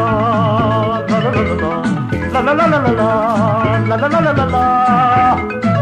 la la la la la la la la la la la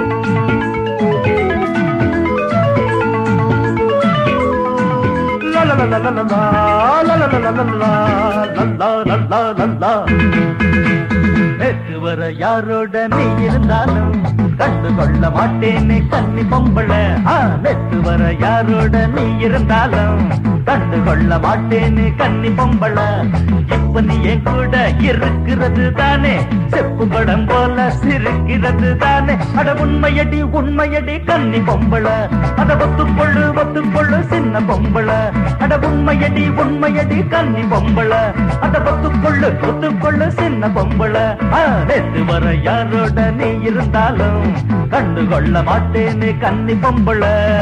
La la la la la la la la la la la la la la la la la நேற்று வர யாரோட நீ இருந்தாலும் கண்டு கொள்ள மாட்டேனே கன்னி பொம்பள ஆ, நேற்று வர யாரோட நீ இருந்தாலும் கண்டு கொள்ள மாட்டேனே கன்னி பொம்பள இப்ப நீ என் கூட இருக்கிறது தானே செப்பு படம் போல சிரிக்கிறது தானே அட உண்மையடி உண்மையடி கன்னி பொம்பள அத ஒத்துக்கொள்ளு ஒத்துக்கொள்ளு சின்ன பொம்பள அட உண்மையடி உண்மையடி கன்னி பொம்பள அத ஒத்துக்கொள்ளு ஒத்துக்கொள்ளு சின்ன பொம்பள ஆ, நேத்து வர யாரோட நீ இருந்தாலும் கண்டு கொள்ள மாட்டேனே கன்னி பொம்பள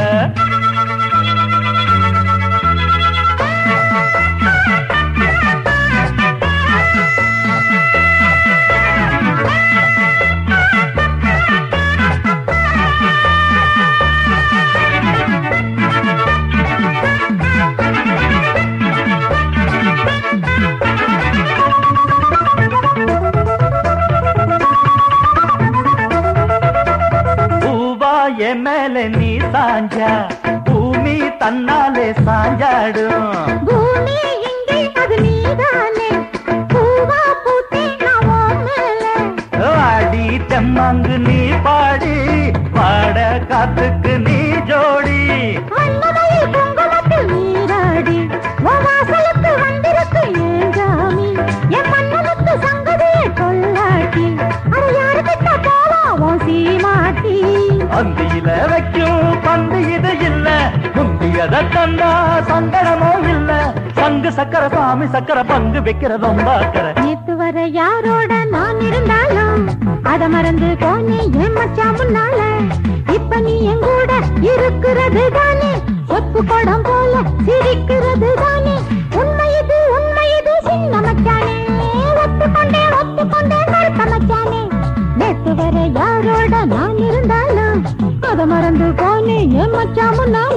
பூவா என் மேல நீ சாஞ்சா பூமி தன்னாலே சாஞ்சாடும் பூமி எங்கே அது நீதானே பூவா பூத்தே நான் உன் மேலே ஆடி தெம்மாங்கு நீ பாடி பாட காத்துக்கு நீ ஜோடி மன்மதனை குங்குமத்தில் நீராடி உன் வாசலுக்கு வந்திருக்கு ஏன் ஜாமி என் மன்னனுக்கு சங்கதியை கொள்ளாட்டி அட யாரு கிட்ட போவா உன் சீமாட்டி அந்தியில வைக்கும் பந்து இது இல்ல முந்தியத தந்தா சங்கடமோ இல்ல சங்கு சக்கர சாமி சக்கர பங்கு வைக்கிறதும் பாக்கற நேத்து வர யாரோட நான் இருந்தாலும் அத மறந்து போனே என் மச்சான் முன்னால இப்ப நீ என் கூட இருக்கிறது தானே ஒப்பு குடம் போல சிரிக்கிறது தானே உண்மை இது உண்மை இது சின்ன மச்சானே ஒத்துக்கொண்டே ஒத்துக்கொண்டே கருத்த மச்சானே நேத்து வர யாரோட நான் இருந்தாலும் அத மறந்து போனே என் மச்சான் முன்னால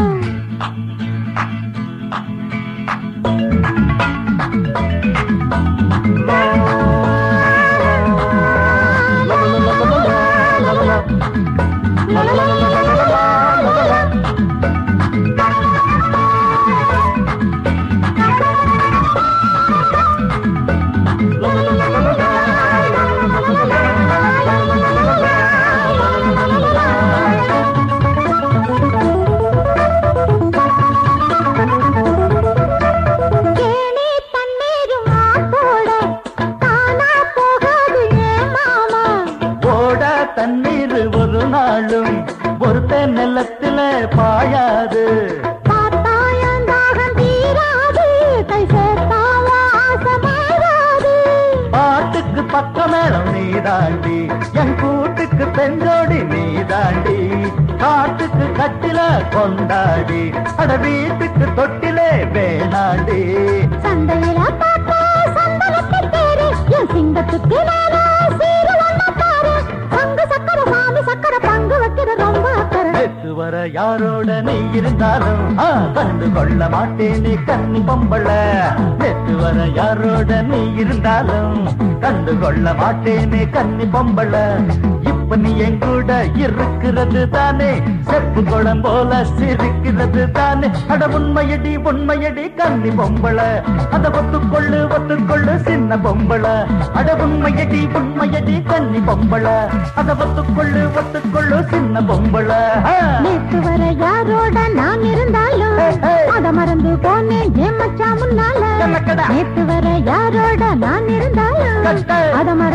கேணி தண்ணீரும் ஆத்தோட தானா போகாது ஏன் மாமா ஓட தண்ணீர் ஒரு நாளும் ஒருத்த நிலத்தில பாயாது பார்த்தாயன் தாகம் தீராது கை சேர்த்தாவா ஆசமாகாது பாட்டுக்கு பக்க மேளம் நீ தாண்டி என் கூட்டுக்கு பெஞ்சோடி நீ தாண்டி காட்டுக்கு கட்டில கொண்டாடி அட வீட்டுக்கு தொட்டிலே வேணாண்டி சந்தையில பார்த்த சந்தனத்தை தேரு என் சிங்கத்துக்கு நானா சீரு ஒண்ணு பாரு சங்கு சக்கர சாமி சக்கர பங்கு வைக்கிற ரொம்ப அக்கறை நேற்று வர யாரோட நீ இருந்தாலும் ஆ, கண்டு கொள்ள மாட்டேனே கன்னி பொம்பள நேற்று வர யாரோட நீ இருந்தாலும் கண்டு கொள்ள மாட்டேனே கன்னி பொம்பள இப்ப நீ என் கூட இருக்கிறது தானே செப்பு குளம் போல சிரிக்கிறது தானே அட உண்மையடி உண்மையடி கன்னி பொம்பள அத ஒத்துக்கொள்ளு ஒத்துக்கொள்ளு சின்ன பொம்பள அட உண்மையடி உண்மையடி கன்னி பொம்பள அத ஒத்துக்கொள்ளு ஒத்துக்கொள்ளு சின்ன பொம்பள ஆ. நேத்து வர யாரோட நான் இருந்தாலும் ஏய், ஏய். அத மறந்து போனேன் ஏன் மச்சான் முன்னால கலக்கடா. நேத்து வர யாரோட நான் இருந்தாலும் கட்டு. அத மறந்து